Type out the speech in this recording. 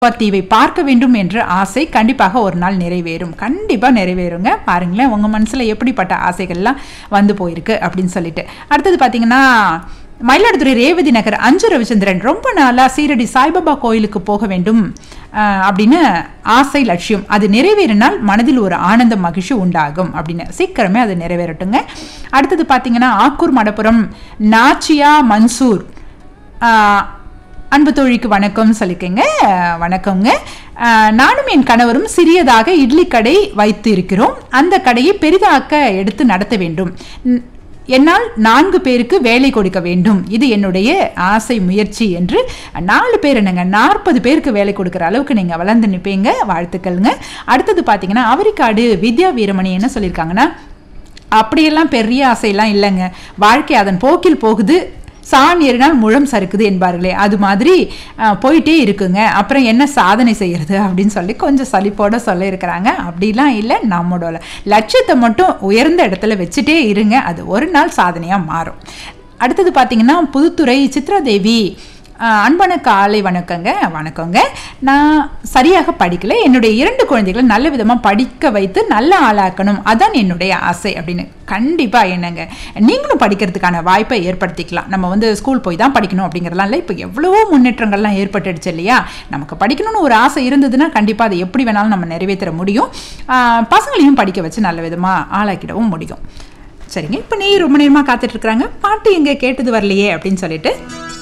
தீவை பார்க்க வேண்டும் என்ற ஆசை கண்டிப்பாக ஒரு நாள் நிறைவேறும் கண்டிப்பா நிறைவேறுங்க பாருங்களேன் உங்க மனசுல எப்படிப்பட்ட ஆசைகள்லாம் வந்து போயிருக்கு அப்படின்னு சொல்லிட்டு அடுத்தது பாத்தீங்கன்னா மயிலாடுதுறை ரேவதி நகர் அஞ்சு ரவிச்சந்திரன் ரொம்ப நாளா சீரடி சாய்பாபா கோயிலுக்கு போக வேண்டும் ஆஹ், அப்படின்னு ஆசை லட்சியம் அது நிறைவேறினால் மனதில் ஒரு ஆனந்த மகிழ்ச்சி உண்டாகும் அப்படின்னு சீக்கிரமே அது நிறைவேறட்டுங்க அடுத்தது பாத்தீங்கன்னா ஆக்கூர் மடப்புரம் நாச்சியா மன்சூர் ஆஹ், அன்பு தோழிக்கு வணக்கம் சொல்லிக்கங்க வணக்கங்க ஆஹ் நானும் என் கணவரும் சிறியதாக இட்லி கடை வைத்து இருக்கிறோம் அந்த கடையை பெரிதாக்க எடுத்து நடத்த வேண்டும் ந- என்னால் நான்கு பேருக்கு வேலை கொடுக்க வேண்டும் இது என்னுடைய ஆசை முயற்சி என்று நாலு பேர் என்னங்க நாற்பது பேருக்கு வேலை கொடுக்குற அளவுக்கு நீங்கள் வளர்ந்து நிற்பீங்க வாழ்த்துக்கள்ங்க அடுத்தது பார்த்தீங்கன்னா அவரிக்காடு வித்யா வீரமணி என்ன சொல்லியிருக்காங்கன்னா அப்படியெல்லாம் பெரிய ஆசையெல்லாம் இல்லைங்க வாழ்க்கை அதன் போக்கில் போகுது சான் ஏறினால் முழம் சறுக்குது என்பார்களே அது மாதிரி அஹ், போயிட்டே இருக்குங்க அப்புறம் என்ன சாதனை செய்யறது அப்படின்னு சொல்லி கொஞ்சம் சலிப்போட சொல்லியிருக்கிறாங்க அப்படிலாம் இல்லை நம்மளோட லட்சியத்தை மட்டும் உயர்ந்த இடத்துல வச்சுட்டே இருங்க அது ஒரு நாள் சாதனையாக மாறும் அடுத்தது பார்த்தீங்கன்னா புதுத்துறை சித்ராதேவி ஆஹ் அன்பான காலை வணக்கங்க வணக்கங்க நான் சரியாக படிக்கல என்னுடைய இரண்டு குழந்தைகளை நல்ல விதமாக படிக்க வைத்து நல்ல ஆளாக்கணும் அதான் என்னுடைய ஆசை அப்படின்னு கண்டிப்பாக என்னங்க நீங்களும் படிக்கிறதுக்கான வாய்ப்பை ஏற்படுத்திக்கலாம் நம்ம வந்து ஸ்கூல் போய் தான் படிக்கணும் அப்படிங்கிறதுலாம் இல்லை இப்போ எவ்வளவோ முன்னேற்றங்கள்லாம் ஏற்பட்டுடுச்சு இல்லையா நமக்கு படிக்கணும்னு ஒரு ஆசை இருந்ததுன்னா கண்டிப்பாக அதை எப்படி வேணாலும் நம்ம நிறைவேற்ற முடியும் ஆஹ் பசங்களையும் படிக்க வச்சு நல்ல விதமாக ஆளாக்கிடவும் முடியும் சரிங்க இப்போ நீ ரொம்ப நேரமாக காத்துட்டு இருக்கிறாங்க பாட்டு எங்கே கேட்டது வரலையே அப்படின்னு சொல்லிட்டு